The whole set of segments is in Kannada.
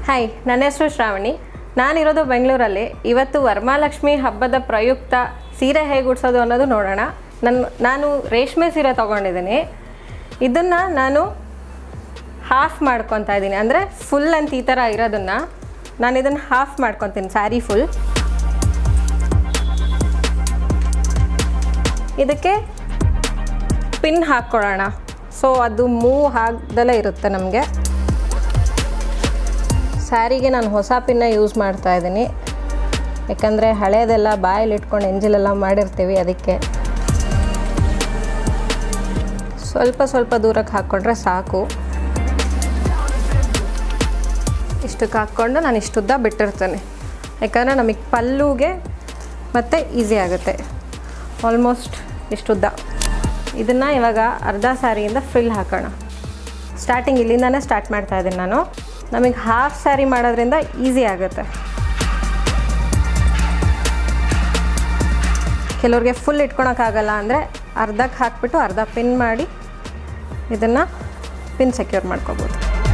ಹಾಯ್ ನನ್ನ ಹೆಸರು ಶ್ರಾವಣಿ ನಾನಿರೋದು ಬೆಂಗಳೂರಲ್ಲಿ ಇವತ್ತು ವರಮಹಾಲಕ್ಷ್ಮಿ ಹಬ್ಬದ ಪ್ರಯುಕ್ತ ಸೀರೆ ಹೇಗೆ ಉಡ್ಸೋದು ಅನ್ನೋದು ನೋಡೋಣ ನನ್ನ ನಾನು ರೇಷ್ಮೆ ಸೀರೆ ತೊಗೊಂಡಿದ್ದೀನಿ ಇದನ್ನು ನಾನು ಹಾಫ್ ಮಾಡ್ಕೊತಾ ಇದ್ದೀನಿ ಅಂದರೆ ಫುಲ್ ಅಂತ ಈ ಥರ ಇರೋದನ್ನು ನಾನು ಇದನ್ನು ಹಾಫ್ ಮಾಡ್ಕೊತೀನಿ ಸ್ಯಾರಿ ಫುಲ್ ಇದಕ್ಕೆ ಪಿನ್ ಹಾಕ್ಕೊಳ್ಳೋಣ ಸೊ ಅದು ಮೂವ್ ಆಗ್ದಲೇ ಇರುತ್ತೆ ನಮಗೆ ಸ್ಯಾರಿಗೆ ನಾನು ಹೊಸ ಪಿನ್ನ ಯೂಸ್ ಮಾಡ್ತಾ ಇದ್ದೀನಿ ಯಾಕಂದರೆ ಹಳೇದೆಲ್ಲ ಬಾಯಲ್ಲಿ ಇಟ್ಕೊಂಡು ಎಂಜಿಲೆಲ್ಲ ಮಾಡಿರ್ತೀವಿ ಅದಕ್ಕೆ ಸ್ವಲ್ಪ ಸ್ವಲ್ಪ ದೂರಕ್ಕೆ ಹಾಕ್ಕೊಂಡ್ರೆ ಸಾಕು ಇಷ್ಟಕ್ಕೆ ಹಾಕ್ಕೊಂಡು ನಾನು ಇಷ್ಟುದ್ದ ಬಿಟ್ಟಿರ್ತೇನೆ ಯಾಕಂದರೆ ನಮಗೆ ಪಲ್ಲುಗೆ ಮತ್ತು ಈಸಿ ಆಗುತ್ತೆ ಆಲ್ಮೋಸ್ಟ್ ಇಷ್ಟುದ್ದ ಇದನ್ನು ಇವಾಗ ಅರ್ಧ ಸ್ಯಾರಿಯಿಂದ ಫ್ರಿಲ್ ಹಾಕೋಣ ಸ್ಟಾರ್ಟಿಂಗ್ ಇಲ್ಲಿಂದನೇ ಸ್ಟಾರ್ಟ್ ಮಾಡ್ತಾ ಇದ್ದೀನಿ ನಾನು ನಮಗೆ ಹಾಫ್ ಸ್ಯಾರಿ ಮಾಡೋದ್ರಿಂದ ಈಸಿ ಆಗುತ್ತೆ ಕೆಲವ್ರಿಗೆ ಫುಲ್ ಇಟ್ಕೊಳಕ್ಕಾಗಲ್ಲ ಅಂದರೆ ಅರ್ಧಕ್ಕೆ ಹಾಕ್ಬಿಟ್ಟು ಅರ್ಧ ಪಿನ್ ಮಾಡಿ ಇದನ್ನು ಪಿನ್ ಸೆಕ್ಯೂರ್ ಮಾಡ್ಕೋಬೋದು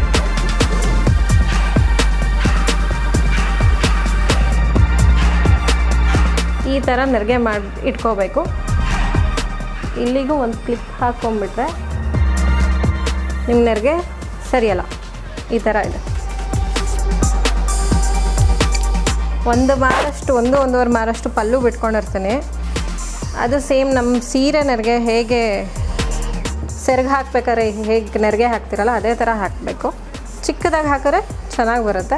ಈ ಥರ ನೆರಿಗೆ ಮಾಡಿ ಇಟ್ಕೋಬೇಕು ಇಲ್ಲಿಗೂ ಒಂದು ಕ್ಲಿಪ್ ಹಾಕ್ಕೊಂಬಿಟ್ರೆ ನಿಮ್ಮ ನೆರಿಗೆ ಸರಿಯಲ್ಲ ಈ ಥರ ಇದೆ ಒಂದು ಮಾರಷ್ಟು ಒಂದು ಒಂದೂವರೆ ಮಾರಷ್ಟು ಪಲ್ಲು ಬಿಟ್ಕೊಂಡಿರ್ತೀನಿ ಅದು ಸೇಮ್ ನಮ್ಮ ಸೀರೆ ನೆರಿಗೆ ಹೇಗೆ ಸೆರಗು ಹಾಕ್ಬೇಕಾದ್ರೆ ಹೇಗೆ ನೆರಿಗೆ ಹಾಕ್ತಿರಲ್ಲ ಅದೇ ಥರ ಹಾಕಬೇಕು ಚಿಕ್ಕದಾಗಿ ಹಾಕಿದ್ರೆ ಚೆನ್ನಾಗಿ ಬರುತ್ತೆ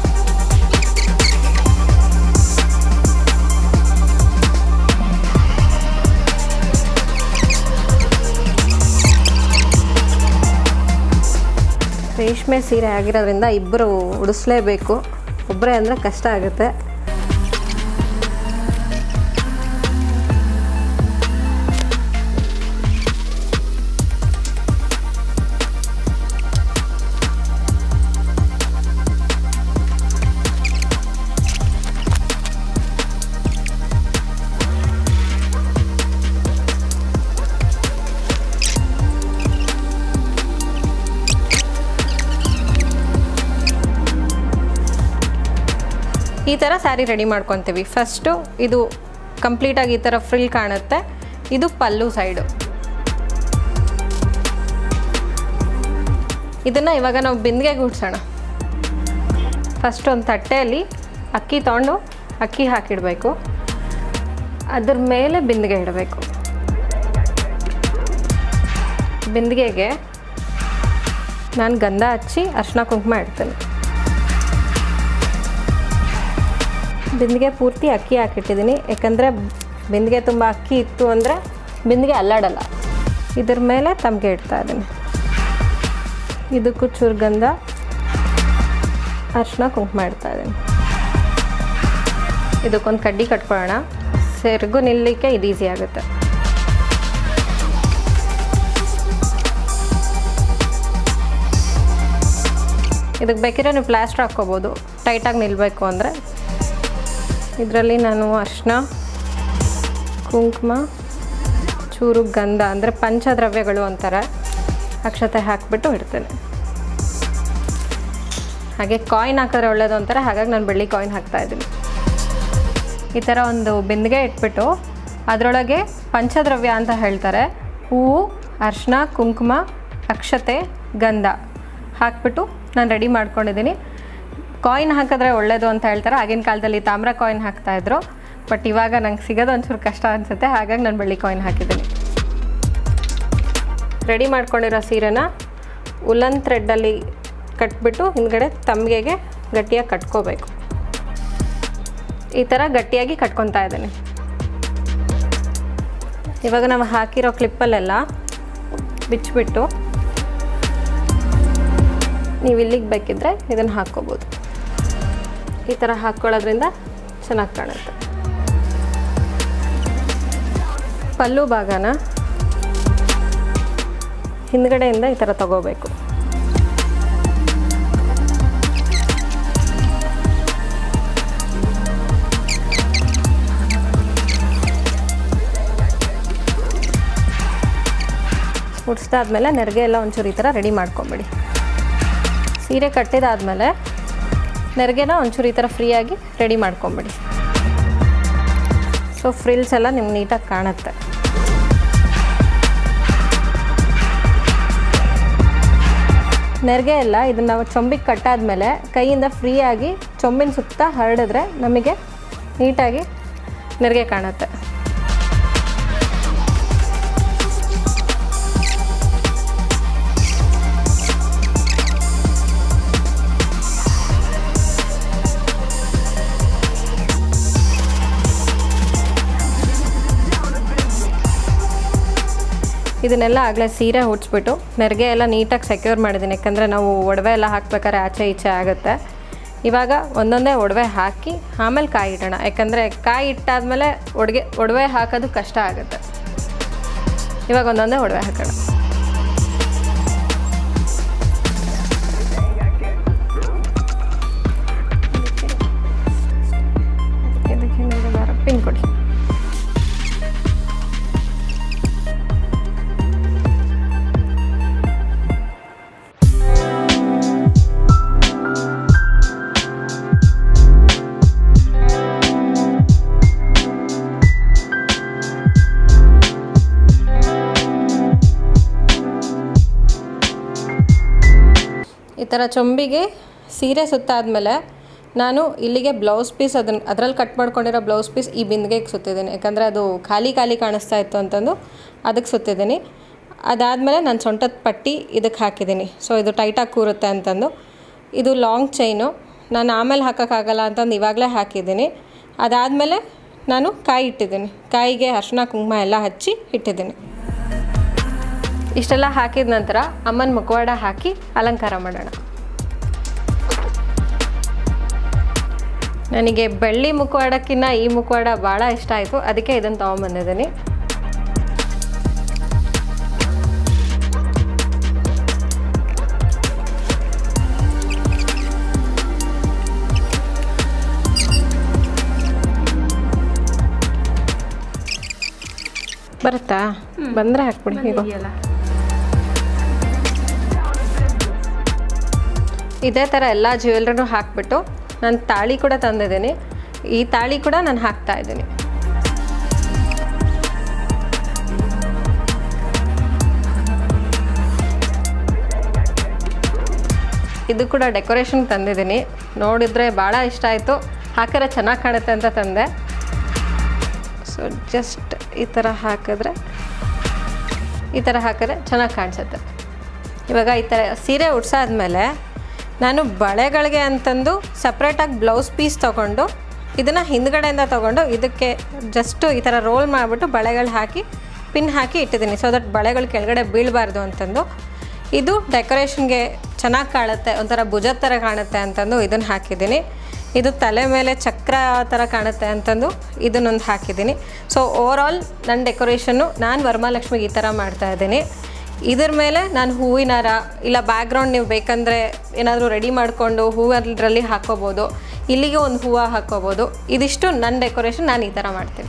ರೇಷ್ಮೆ ಸೀರೆ ಆಗಿರೋದ್ರಿಂದ ಇಬ್ಬರು ಉಡಿಸ್ಲೇಬೇಕು ಒಬ್ಬರೇ ಅಂದರೆ ಕಷ್ಟ ಆಗುತ್ತೆ ಈ ಥರ ಸ್ಯಾರಿ ರೆಡಿ ಮಾಡ್ಕೊತೀವಿ ಫಸ್ಟು ಇದು ಕಂಪ್ಲೀಟಾಗಿ ಈ ಥರ ಫ್ರಿಲ್ ಕಾಣುತ್ತೆ ಇದು ಪಲ್ಲು ಸೈಡು ಇದನ್ನು ಇವಾಗ ನಾವು ಬಿಂದಿಗೆಗೆ ಗುಡ್ಸೋಣ ಫಸ್ಟ್ ಒಂದು ತಟ್ಟೆಯಲ್ಲಿ ಅಕ್ಕಿ ತೊಗೊಂಡು ಅಕ್ಕಿ ಹಾಕಿಡಬೇಕು ಅದ್ರ ಮೇಲೆ ಬಿಂದಿಗೆ ಇಡಬೇಕು ಬಿಂದಿಗೆಗೆ ನಾನು ಗಂಧ ಹಚ್ಚಿ ಅರ್ಶಿನ ಕುಂಕುಮ ಇಡ್ತೇನೆ ಬಿಂದಿಗೆ ಪೂರ್ತಿ ಅಕ್ಕಿ ಹಾಕಿಟ್ಟಿದ್ದೀನಿ ಯಾಕಂದರೆ ಬಿಂದಿಗೆ ತುಂಬ ಅಕ್ಕಿ ಇತ್ತು ಅಂದರೆ ಬಿಂದಿಗೆ ಅಲ್ಲಾಡಲ್ಲ ಇದ್ರ ಮೇಲೆ ತಮಗೆ ಇಡ್ತಾ ಇದ್ದೀನಿ ಇದಕ್ಕೂ ಚುರ್ಗಂಧ ಅರ್ಶಿನ ಕುಂಕುಮ ಇಡ್ತಾ ಇದ್ದೀನಿ ಇದಕ್ಕೊಂದು ಕಡ್ಡಿ ಕಟ್ಕೊಳ್ಳೋಣ ಸೆರಗು ನಿಲ್ಲಲಿಕ್ಕೆ ಇದು ಈಸಿ ಆಗುತ್ತೆ ಇದಕ್ಕೆ ಬೇಕಿದ್ರೆ ನೀವು ಪ್ಲಾಸ್ಟರ್ ಹಾಕ್ಕೋಬೋದು ಟೈಟಾಗಿ ನಿಲ್ಲಬೇಕು ಅಂದರೆ ಇದರಲ್ಲಿ ನಾನು ಅರ್ಶಿನ ಕುಂಕುಮ ಚೂರು ಗಂಧ ಅಂದರೆ ಪಂಚದ್ರವ್ಯಗಳು ಅಂತಾರೆ ಅಕ್ಷತೆ ಹಾಕಿಬಿಟ್ಟು ಇಡ್ತೇನೆ ಹಾಗೆ ಕಾಯಿನ್ ಹಾಕಿದ್ರೆ ಒಳ್ಳೇದು ಅಂತಾರೆ ಹಾಗಾಗಿ ನಾನು ಬೆಳ್ಳಿ ಕಾಯಿನ್ ಹಾಕ್ತಾಯಿದ್ದೀನಿ ಈ ಥರ ಒಂದು ಬಿಂದಿಗೆ ಇಟ್ಬಿಟ್ಟು ಅದರೊಳಗೆ ಪಂಚದ್ರವ್ಯ ಅಂತ ಹೇಳ್ತಾರೆ ಹೂವು ಅರ್ಶಿನ ಕುಂಕುಮ ಅಕ್ಷತೆ ಗಂಧ ಹಾಕ್ಬಿಟ್ಟು ನಾನು ರೆಡಿ ಮಾಡ್ಕೊಂಡಿದ್ದೀನಿ ಕಾಯಿನ್ ಹಾಕಿದ್ರೆ ಒಳ್ಳೇದು ಅಂತ ಹೇಳ್ತಾರೆ ಆಗಿನ ಕಾಲದಲ್ಲಿ ತಾಮ್ರ ಕಾಯಿನ್ ಹಾಕ್ತಾಯಿದ್ರು ಬಟ್ ಇವಾಗ ನಂಗೆ ಸಿಗೋದು ಒಂಚೂರು ಕಷ್ಟ ಅನಿಸುತ್ತೆ ಹಾಗಾಗಿ ನಾನು ಬೆಳ್ಳಿ ಕಾಯಿನ್ ಹಾಕಿದ್ದೀನಿ ರೆಡಿ ಮಾಡ್ಕೊಂಡಿರೋ ಸೀರೆನ ಉಲನ್ ಥ್ರೆಡ್ಡಲ್ಲಿ ಕಟ್ಬಿಟ್ಟು ಹಿಂದ್ಗಡೆ ತಮ್ಗೆಗೆ ಗಟ್ಟಿಯಾಗಿ ಕಟ್ಕೋಬೇಕು ಈ ಥರ ಗಟ್ಟಿಯಾಗಿ ಕಟ್ಕೊತಾ ಇದ್ದೀನಿ ಇವಾಗ ನಾವು ಹಾಕಿರೋ ಕ್ಲಿಪ್ಪಲ್ಲೆಲ್ಲ ಬಿಚ್ಚಿಬಿಟ್ಟು ನೀವು ಇಲ್ಲಿಗೆ ಬೇಕಿದ್ದರೆ ಇದನ್ನು ಹಾಕ್ಕೋಬೋದು ಈ ಥರ ಹಾಕ್ಕೊಳ್ಳೋದ್ರಿಂದ ಚೆನ್ನಾಗಿ ಕಾಣುತ್ತೆ ಪಲ್ಲು ಭಾಗನ ಹಿಂದ್ಗಡೆಯಿಂದ ಈ ಥರ ತಗೋಬೇಕು ಮುಡ್ಸ್ದಾದ್ಮೇಲೆ ನೆರಿಗೆ ಎಲ್ಲ ಒಂಚೂರು ಈ ಥರ ರೆಡಿ ಮಾಡ್ಕೊಂಬಿಡಿ ಸೀರೆ ಕಟ್ಟಿದಾದ್ಮೇಲೆ ನೆರಿಗೆನ ಒಂಚೂರು ಈ ಥರ ಫ್ರೀಯಾಗಿ ರೆಡಿ ಮಾಡ್ಕೊಂಬಿಡಿ ಸೊ ಫ್ರಿಲ್ಸ್ ಎಲ್ಲ ನಿಮ್ಗೆ ನೀಟಾಗಿ ಕಾಣುತ್ತೆ ನೆರಿಗೆ ಎಲ್ಲ ಇದನ್ನು ನಾವು ಚೊಂಬಿಗೆ ಕಟ್ಟಾದ್ಮೇಲೆ ಕೈಯಿಂದ ಫ್ರೀಯಾಗಿ ಚೊಂಬಿನ ಸುತ್ತ ಹರಡಿದ್ರೆ ನಮಗೆ ನೀಟಾಗಿ ನೆರಿಗೆ ಕಾಣುತ್ತೆ ಇದನ್ನೆಲ್ಲ ಆಗಲೇ ಸೀರೆ ಹುಡ್ಸ್ಬಿಟ್ಟು ನೆರಿಗೆ ಎಲ್ಲ ನೀಟಾಗಿ ಸೆಕ್ಯೂರ್ ಮಾಡಿದ್ದೀನಿ ಯಾಕಂದರೆ ನಾವು ಒಡವೆ ಎಲ್ಲ ಹಾಕ್ಬೇಕಾದ್ರೆ ಆಚೆ ಈಚೆ ಆಗುತ್ತೆ ಇವಾಗ ಒಂದೊಂದೇ ಒಡವೆ ಹಾಕಿ ಆಮೇಲೆ ಕಾಯಿ ಇಡೋಣ ಯಾಕಂದರೆ ಕಾಯಿ ಇಟ್ಟಾದ್ಮೇಲೆ ಒಡಗೆ ಒಡವೆ ಹಾಕೋದು ಕಷ್ಟ ಆಗುತ್ತೆ ಇವಾಗ ಒಂದೊಂದೇ ಒಡವೆ ಹಾಕೋಣ ಇದಕ್ಕೆ ನೀವು ದಾರ ಪಿನ್ ಕೊಡಿ ಈ ಥರ ಚೊಂಬಿಗೆ ಸೀರೆ ಸುತ್ತಾದ್ಮೇಲೆ ನಾನು ಇಲ್ಲಿಗೆ ಬ್ಲೌಸ್ ಪೀಸ್ ಅದನ್ನು ಅದರಲ್ಲಿ ಕಟ್ ಮಾಡ್ಕೊಂಡಿರೋ ಬ್ಲೌಸ್ ಪೀಸ್ ಈ ಬಿಂದಿಗೆಗೆ ಸುತ್ತಿದ್ದೀನಿ ಯಾಕಂದರೆ ಅದು ಖಾಲಿ ಖಾಲಿ ಕಾಣಿಸ್ತಾ ಇತ್ತು ಅಂತಂದು ಅದಕ್ಕೆ ಸುತ್ತಿದ್ದೀನಿ ಅದಾದಮೇಲೆ ನಾನು ಸೊಂಟದ ಪಟ್ಟಿ ಇದಕ್ಕೆ ಹಾಕಿದ್ದೀನಿ ಸೊ ಇದು ಟೈಟಾಗಿ ಕೂರುತ್ತೆ ಅಂತಂದು ಇದು ಲಾಂಗ್ ಚೈನು ನಾನು ಆಮೇಲೆ ಹಾಕೋಕ್ಕಾಗಲ್ಲ ಅಂತಂದು ಇವಾಗಲೇ ಹಾಕಿದ್ದೀನಿ ಅದಾದಮೇಲೆ ನಾನು ಕಾಯಿ ಇಟ್ಟಿದ್ದೀನಿ ಕಾಯಿಗೆ ಅರ್ಶಿನ ಕುಂಕುಮ ಎಲ್ಲ ಹಚ್ಚಿ ಇಟ್ಟಿದ್ದೀನಿ ಇಷ್ಟೆಲ್ಲ ಹಾಕಿದ ನಂತರ ಅಮ್ಮನ ಮುಖವಾಡ ಹಾಕಿ ಅಲಂಕಾರ ಮಾಡೋಣ ನನಗೆ ಬೆಳ್ಳಿ ಮುಖವಾಡಕ್ಕಿಂತ ಈ ಮುಖವಾಡ ಭಾಳ ಇಷ್ಟ ಆಯಿತು ಅದಕ್ಕೆ ಇದನ್ನು ತೊಗೊಂಬಂದಿದ್ದೀನಿ ಬರುತ್ತಾ ಬಂದರೆ ಹಾಕ್ಬಿಡಿ ಈಗ ಇದೇ ಥರ ಎಲ್ಲ ಜ್ಯುವೆಲ್ರಿನೂ ಹಾಕ್ಬಿಟ್ಟು ನಾನು ತಾಳಿ ಕೂಡ ತಂದಿದ್ದೀನಿ ಈ ತಾಳಿ ಕೂಡ ನಾನು ಹಾಕ್ತಾ ಇದ್ದೀನಿ ಇದು ಕೂಡ ಡೆಕೋರೇಷನ್ ತಂದಿದ್ದೀನಿ ನೋಡಿದರೆ ಭಾಳ ಇಷ್ಟ ಆಯಿತು ಹಾಕಿದ್ರೆ ಚೆನ್ನಾಗಿ ಕಾಣುತ್ತೆ ಅಂತ ತಂದೆ ಸೊ ಜಸ್ಟ್ ಈ ಥರ ಹಾಕಿದ್ರೆ ಈ ಥರ ಹಾಕಿದ್ರೆ ಚೆನ್ನಾಗಿ ಕಾಣಿಸುತ್ತೆ ಇವಾಗ ಈ ಥರ ಸೀರೆ ಉಡ್ಸಾದ್ಮೇಲೆ ನಾನು ಬಳೆಗಳಿಗೆ ಅಂತಂದು ಸಪ್ರೇಟಾಗಿ ಬ್ಲೌಸ್ ಪೀಸ್ ತೊಗೊಂಡು ಇದನ್ನು ಹಿಂದ್ಗಡೆಯಿಂದ ತೊಗೊಂಡು ಇದಕ್ಕೆ ಜಸ್ಟು ಈ ಥರ ರೋಲ್ ಮಾಡಿಬಿಟ್ಟು ಬಳೆಗಳು ಹಾಕಿ ಪಿನ್ ಹಾಕಿ ಇಟ್ಟಿದ್ದೀನಿ ಸೊ ದಟ್ ಬಳೆಗಳು ಕೆಳಗಡೆ ಬೀಳಬಾರ್ದು ಅಂತಂದು ಇದು ಡೆಕೋರೇಷನ್ಗೆ ಚೆನ್ನಾಗಿ ಕಾಣುತ್ತೆ ಒಂಥರ ಭುಜದ ಥರ ಕಾಣುತ್ತೆ ಅಂತಂದು ಇದನ್ನು ಹಾಕಿದ್ದೀನಿ ಇದು ತಲೆ ಮೇಲೆ ಚಕ್ರ ಥರ ಕಾಣುತ್ತೆ ಅಂತಂದು ಇದನ್ನೊಂದು ಹಾಕಿದ್ದೀನಿ ಸೊ ಓವರಾಲ್ ನನ್ನ ಡೆಕೋರೇಷನ್ನು ನಾನು ವರಮಹಾಲಕ್ಷ್ಮಿಗೆ ಈ ಥರ ಮಾಡ್ತಾ ಇದ್ದೀನಿ ಇದ್ರ ಮೇಲೆ ನಾನು ಹೂವಿನ ಹಾರ ಇಲ್ಲ ಬ್ಯಾಕ್ಗ್ರೌಂಡ್ ನೀವು ಬೇಕಂದರೆ ಏನಾದರೂ ರೆಡಿ ಮಾಡಿಕೊಂಡು ಹೂವಲ್ಲಿ ಹಾಕೋಬೋದು ಇಲ್ಲಿಗೆ ಒಂದು ಹೂವು ಹಾಕೋಬೋದು ಇದಿಷ್ಟು ನನ್ನ ಡೆಕೋರೇಷನ್ ನಾನು ಈ ಥರ ಮಾಡ್ತೀನಿ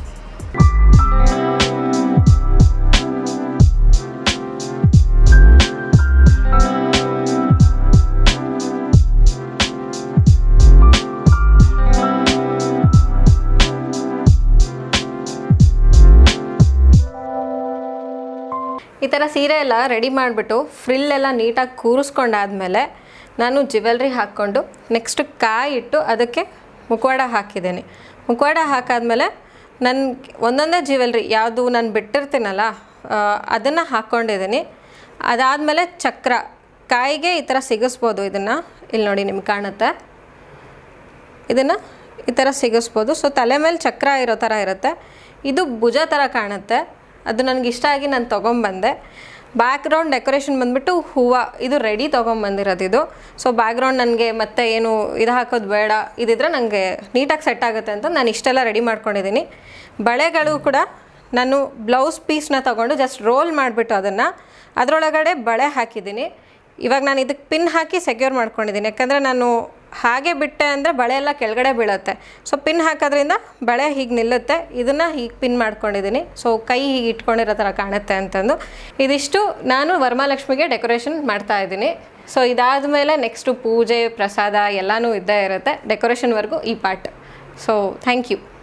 ಈ ಥರ ಸೀರೆ ಎಲ್ಲ ರೆಡಿ ಮಾಡಿಬಿಟ್ಟು ಫ್ರಿಲ್ ಎಲ್ಲ ನೀಟಾಗಿ ಕೂರಿಸ್ಕೊಂಡಾದ್ಮೇಲೆ ನಾನು ಜ್ಯುವೆಲ್ರಿ ಹಾಕ್ಕೊಂಡು ನೆಕ್ಸ್ಟ್ ಕಾಯಿ ಇಟ್ಟು ಅದಕ್ಕೆ ಮುಖವಾಡ ಹಾಕಿದ್ದೀನಿ ಮುಖವಾಡ ಹಾಕಾದ್ಮೇಲೆ ನನ್ನ ಒಂದೊಂದೇ ಜ್ಯುವೆಲ್ರಿ ಯಾವುದು ನಾನು ಬಿಟ್ಟಿರ್ತೀನಲ್ಲ ಅದನ್ನು ಹಾಕ್ಕೊಂಡಿದ್ದೀನಿ ಅದಾದಮೇಲೆ ಚಕ್ರ ಕಾಯಿಗೆ ಈ ಥರ ಸಿಗಿಸ್ಬೋದು ಇದನ್ನು ಇಲ್ಲಿ ನೋಡಿ ನಿಮ್ಗೆ ಕಾಣುತ್ತೆ ಇದನ್ನು ಈ ಥರ ಸಿಗಿಸ್ಬೋದು ಸೊ ತಲೆ ಮೇಲೆ ಚಕ್ರ ಇರೋ ಥರ ಇರುತ್ತೆ ಇದು ಭುಜ ಥರ ಕಾಣುತ್ತೆ ಅದು ನನಗೆ ಇಷ್ಟ ಆಗಿ ನಾನು ತೊಗೊಂಬಂದೆ ಬ್ಯಾಕ್ಗ್ರೌಂಡ್ ಡೆಕೋರೇಷನ್ ಬಂದುಬಿಟ್ಟು ಹೂವು ಇದು ರೆಡಿ ತೊಗೊಂಬಂದಿರೋದು ಇದು ಸೊ ಬ್ಯಾಕ್ಗ್ರೌಂಡ್ ನನಗೆ ಮತ್ತೆ ಏನು ಇದು ಹಾಕೋದು ಬೇಡ ಇದಿದ್ರೆ ನನಗೆ ನೀಟಾಗಿ ಸೆಟ್ ಆಗುತ್ತೆ ಅಂತ ನಾನು ಇಷ್ಟೆಲ್ಲ ರೆಡಿ ಮಾಡ್ಕೊಂಡಿದ್ದೀನಿ ಬಳೆಗಳು ಕೂಡ ನಾನು ಬ್ಲೌಸ್ ಪೀಸ್ನ ತೊಗೊಂಡು ಜಸ್ಟ್ ರೋಲ್ ಮಾಡಿಬಿಟ್ಟು ಅದನ್ನು ಅದರೊಳಗಡೆ ಬಳೆ ಹಾಕಿದ್ದೀನಿ ಇವಾಗ ನಾನು ಇದಕ್ಕೆ ಪಿನ್ ಹಾಕಿ ಸೆಕ್ಯೂರ್ ಮಾಡ್ಕೊಂಡಿದ್ದೀನಿ ಯಾಕಂದರೆ ನಾನು ಹಾಗೆ ಬಿಟ್ಟೆ ಅಂದರೆ ಬಳೆ ಎಲ್ಲ ಕೆಳಗಡೆ ಬೀಳುತ್ತೆ ಸೊ ಪಿನ್ ಹಾಕೋದ್ರಿಂದ ಬಳೆ ಹೀಗೆ ನಿಲ್ಲುತ್ತೆ ಇದನ್ನು ಹೀಗೆ ಪಿನ್ ಮಾಡ್ಕೊಂಡಿದ್ದೀನಿ ಸೊ ಕೈ ಹೀಗೆ ಇಟ್ಕೊಂಡಿರೋ ಥರ ಕಾಣುತ್ತೆ ಅಂತಂದು ಇದಿಷ್ಟು ನಾನು ವರಮಹಾಲಕ್ಷ್ಮಿಗೆ ಡೆಕೋರೇಷನ್ ಮಾಡ್ತಾ ಇದ್ದೀನಿ ಸೊ ಇದಾದಮೇಲೆ ನೆಕ್ಸ್ಟು ಪೂಜೆ ಪ್ರಸಾದ ಎಲ್ಲನೂ ಇದ್ದೇ ಇರುತ್ತೆ ಡೆಕೋರೇಷನ್ವರೆಗೂ ಈ ಪಾರ್ಟ್ ಸೊ ಥ್ಯಾಂಕ್ ಯು